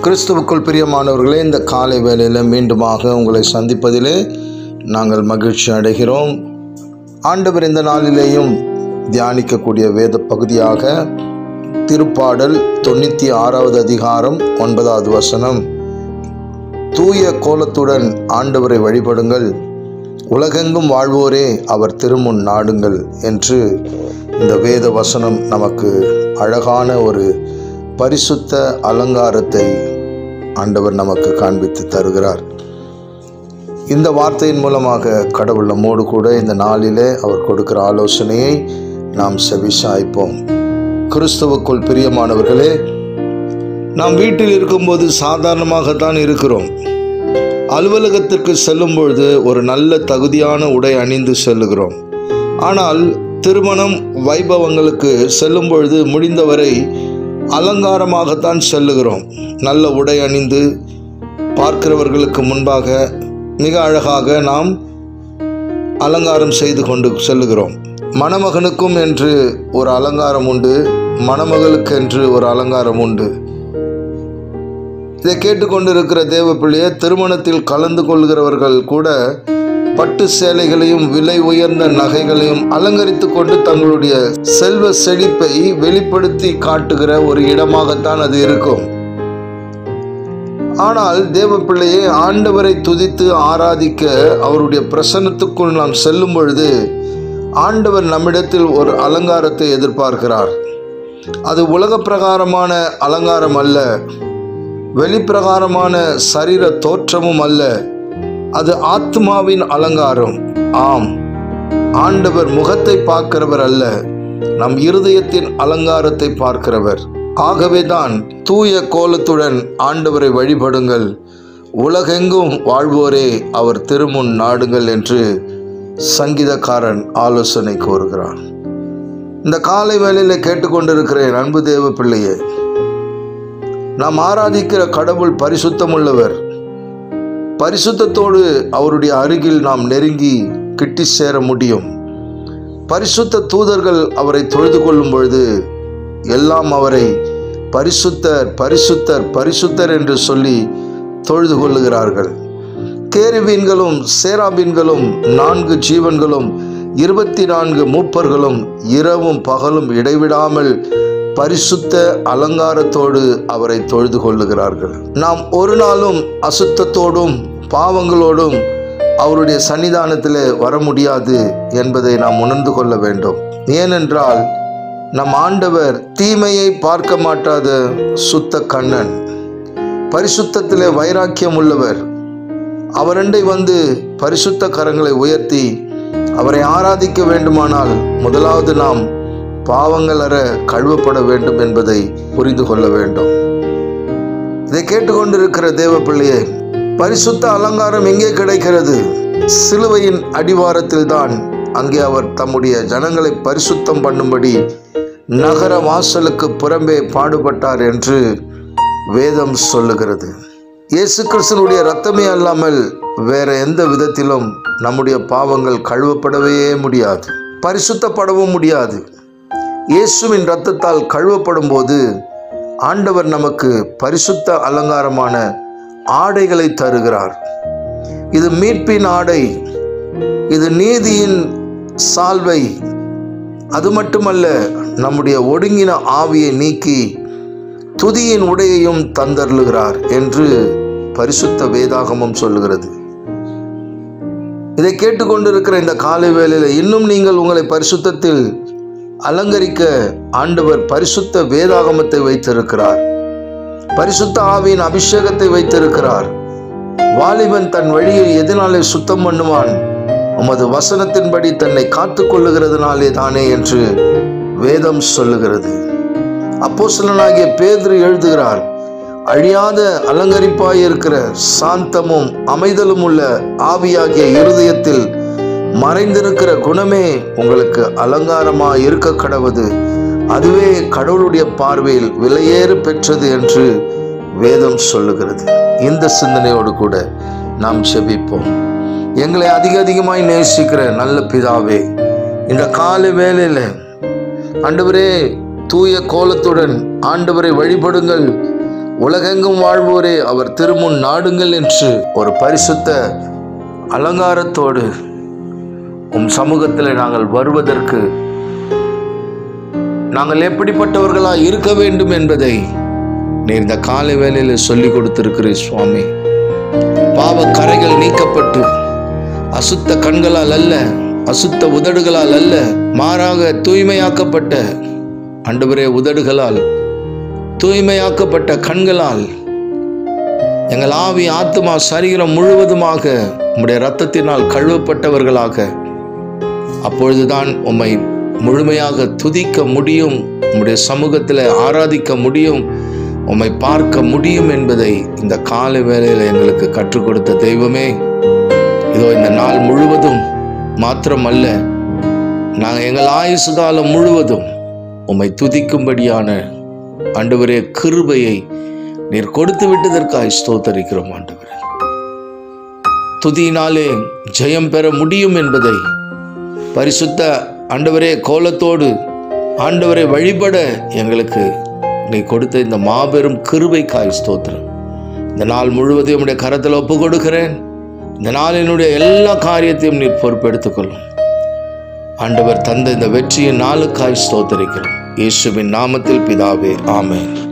கிறிஸ்துவுக்குள் பிரியமானவர்களே இந்த காலை வேளையில் மீண்டுமாக உங்களை சந்திப்பதிலே நாங்கள் மகிழ்ச்சி அடைகிறோம் ஆண்டவர் இந்த நாளிலேயும் தியானிக்கக்கூடிய வேத பகுதியாக திருப்பாடல் தொண்ணூற்றி ஆறாவது அதிகாரம் ஒன்பதாவது வசனம் தூய கோலத்துடன் ஆண்டவரை வழிபடுங்கள் உலகெங்கும் வாழ்வோரே அவர் திருமுன் நாடுங்கள் என்று இந்த வேத வசனம் நமக்கு அழகான ஒரு பரிசுத்த அலங்காரத்தை ஆண்டவர் நமக்கு காண்பித்து தருகிறார் இந்த வார்த்தையின் மூலமாக கடவுள் நம்மோடு கூட இந்த நாளிலே அவர் கொடுக்கிற ஆலோசனையை நாம் செவிசாய்ப்போம் கிறிஸ்துவுக்குள் பிரியமானவர்களே நாம் வீட்டில் இருக்கும்போது சாதாரணமாகத்தான் இருக்கிறோம் அலுவலகத்திற்கு செல்லும் பொழுது ஒரு நல்ல தகுதியான உடை அணிந்து செல்லுகிறோம் ஆனால் திருமணம் வைபவங்களுக்கு செல்லும் பொழுது முடிந்தவரை அலங்காரமாகத்தான் செல்லுகிறோம் நல்ல உடை அணிந்து பார்க்கிறவர்களுக்கு முன்பாக மிக அழகாக நாம் அலங்காரம் செய்து கொண்டு செல்லுகிறோம் மணமகனுக்கும் என்று ஒரு அலங்காரம் உண்டு மணமகளுக்கென்று ஒரு அலங்காரம் உண்டு இதை கேட்டுக்கொண்டிருக்கிற தேவ பிள்ளையே திருமணத்தில் கலந்து கொள்கிறவர்கள் கூட பட்டு சேலைகளையும் விலை உயர்ந்த நகைகளையும் அலங்கரித்து கொண்டு தங்களுடைய செல்வ செழிப்பை வெளிப்படுத்தி காட்டுகிற ஒரு இடமாகத்தான் அது இருக்கும் ஆனால் தேவ பிள்ளையை ஆண்டவரை துதித்து ஆராதிக்க அவருடைய பிரசன்னத்துக்குள் நாம் செல்லும் பொழுது ஆண்டவர் நம்மிடத்தில் ஒரு அலங்காரத்தை எதிர்பார்க்கிறார் அது உலக பிரகாரமான அலங்காரம் அல்ல வெளிப்பிரகாரமான சரீர தோற்றமும் அல்ல அது ஆத்மாவின் அலங்காரம் ஆம் ஆண்டவர் முகத்தை பார்க்கிறவர் அல்ல நம் இருதயத்தின் அலங்காரத்தை பார்க்கிறவர் ஆகவேதான் தூய கோலத்துடன் ஆண்டவரை வழிபடுங்கள் உலகெங்கும் வாழ்வோரே அவர் திருமுன் நாடுங்கள் என்று சங்கீதக்காரன் ஆலோசனை கோருகிறான் இந்த காலை வேளையில் கேட்டுக்கொண்டிருக்கிறேன் அன்பு தேவ பிள்ளையே நாம் ஆராதிக்கிற கடவுள் பரிசுத்தமுள்ளவர் பரிசுத்தத்தோடு அவருடைய அருகில் நாம் நெருங்கி கிட்டி சேர முடியும் பரிசுத்த தூதர்கள் அவரை தொழுது கொள்ளும் பொழுது எல்லாம் அவரை பரிசுத்தர் பரிசுத்தர் பரிசுத்தர் என்று சொல்லி தொழுது கொள்ளுகிறார்கள் கேருவீன்களும் சேராபீன்களும் நான்கு ஜீவன்களும் இருபத்தி நான்கு மூப்பர்களும் இரவும் பகலும் இடைவிடாமல் பரிசுத்த அலங்காரத்தோடு அவரை தொழுது கொள்ளுகிறார்கள் நாம் ஒரு நாளும் அசுத்தத்தோடும் பாவங்களோடும் அவருடைய சன்னிதானத்தில் வர முடியாது என்பதை நாம் உணர்ந்து கொள்ள வேண்டும் ஏனென்றால் நம் ஆண்டவர் தீமையை பார்க்க மாட்டாத சுத்த கண்ணன் பரிசுத்தத்திலே வைராக்கியம் உள்ளவர் அவரண்டை வந்து பரிசுத்த கரங்களை உயர்த்தி அவரை ஆராதிக்க வேண்டுமானால் முதலாவது நாம் பாவங்கள் அற கழுவப்பட வேண்டும் என்பதை புரிந்து கொள்ள வேண்டும் இதை கேட்டுக்கொண்டிருக்கிற தேவ பிள்ளையே பரிசுத்த அலங்காரம் எங்கே கிடைக்கிறது சிலுவையின் அடிவாரத்தில் தான் அங்கே அவர் தம்முடைய ஜனங்களை பரிசுத்தம் பண்ணும்படி நகர வாசலுக்கு புறம்பே பாடுபட்டார் என்று வேதம் சொல்லுகிறது இயேசு கிறிஸ்தனுடைய ரத்தமே அல்லாமல் வேற எந்த விதத்திலும் நம்முடைய பாவங்கள் கழுவப்படவே முடியாது பரிசுத்தப்படவும் முடியாது இயேசுவின் இரத்தத்தால் கழுவப்படும் போது ஆண்டவர் நமக்கு பரிசுத்த அலங்காரமான ஆடைகளை தருகிறார் இது மீட்பின் ஆடை இது நீதியின் சால்வை அது மட்டுமல்ல நம்முடைய ஒடுங்கின ஆவியை நீக்கி துதியின் உடையையும் தந்தருளுகிறார் என்று பரிசுத்த வேதாகமம் சொல்லுகிறது இதை கேட்டுக்கொண்டிருக்கிற இந்த காலை வேளையில் இன்னும் நீங்கள் உங்களை பரிசுத்தத்தில் அலங்கரிக்க ஆண்டவர் பரிசுத்த வேதாகமத்தை வைத்திருக்கிறார் பரிசுத்த ஆவியின் அபிஷேகத்தை வைத்திருக்கிறார் வாலிபன் தன் வழியை எதனாலே சுத்தம் பண்ணுவான் உமது வசனத்தின்படி தன்னை காத்து கொள்ளுகிறதுனாலே தானே என்று வேதம் சொல்லுகிறது அப்போஸ்தலனாகிய பேதுரு எழுதுகிறார் அழியாத அலங்கரிப்பாய் இருக்கிற சாந்தமும் அமைதலும் உள்ள ஆவியாகிய இருதயத்தில் மறைந்திருக்கிற குணமே உங்களுக்கு அலங்காரமாய் இருக்க கடவுது அதுவே கடவுளுடைய பார்வையில் விலையேறு பெற்றது என்று வேதம் சொல்லுகிறது இந்த சிந்தனையோடு கூட நாம் செபிப்போம் எங்களை அதிக அதிகமாய் நேசிக்கிற நல்ல பிதாவே இந்த காலை வேளையில் ஆண்டவரே தூய கோலத்துடன் ஆண்டவரை வழிபடுங்கள் உலகெங்கும் வாழ்வோரே அவர் திருமுன் நாடுங்கள் என்று ஒரு பரிசுத்த அலங்காரத்தோடு உம் சமூகத்தில் நாங்கள் வருவதற்கு நாங்கள் எப்படிப்பட்டவர்களாக இருக்க வேண்டும் என்பதை நீர் இந்த காலை வேளையில் சொல்லி கொடுத்திருக்கிறீர் சுவாமி பாவ கரைகள் நீக்கப்பட்டு அசுத்த கண்களால் அல்ல அசுத்த உதடுகளால் அல்ல மாறாக தூய்மையாக்கப்பட்ட அண்டுவரே உதடுகளால் தூய்மையாக்கப்பட்ட கண்களால் எங்கள் ஆவி ஆத்மா சரீரம் முழுவதுமாக உம்முடைய இரத்தத்தினால் கழுவப்பட்டவர்களாக அப்பொழுதுதான் உம்மை முழுமையாக துதிக்க முடியும் உம்முடைய சமூகத்தில் ஆராதிக்க முடியும் உம்மை பார்க்க முடியும் என்பதை இந்த காலை வேளையில் எங்களுக்கு கற்றுக் கொடுத்த தெய்வமே இதோ இந்த நாள் முழுவதும் மாத்திரமல்ல நாங்கள் எங்கள் ஆயுசு காலம் முழுவதும் உம்மை துதிக்கும்படியான ஆண்டவரே கிருபையை நீர் கொடுத்து விட்டதற்காய் ஸ்தோத்தரிக்கிறோம் ஆண்டவரே துதியினாலே ஜெயம் பெற முடியும் என்பதை பரிசுத்த ஆண்டவரே கோலத்தோடு ஆண்டவரை வழிபட எங்களுக்கு நீ கொடுத்த இந்த மாபெரும் கிருபைக்காய் ஸ்தோத்திரம் இந்த நாள் முழுவதையும் உடைய கரத்தில் ஒப்பு கொடுக்கிறேன் இந்த நாளினுடைய எல்லா காரியத்தையும் நீர் பொறுப்பெடுத்துக்கொள்ளும் ஆண்டவர் தந்த இந்த வெற்றியின் நாளுக்காய் ஸ்தோத்தரிக்கிறோம் இயேசுவின் நாமத்தில் பிதாவே ஆமென்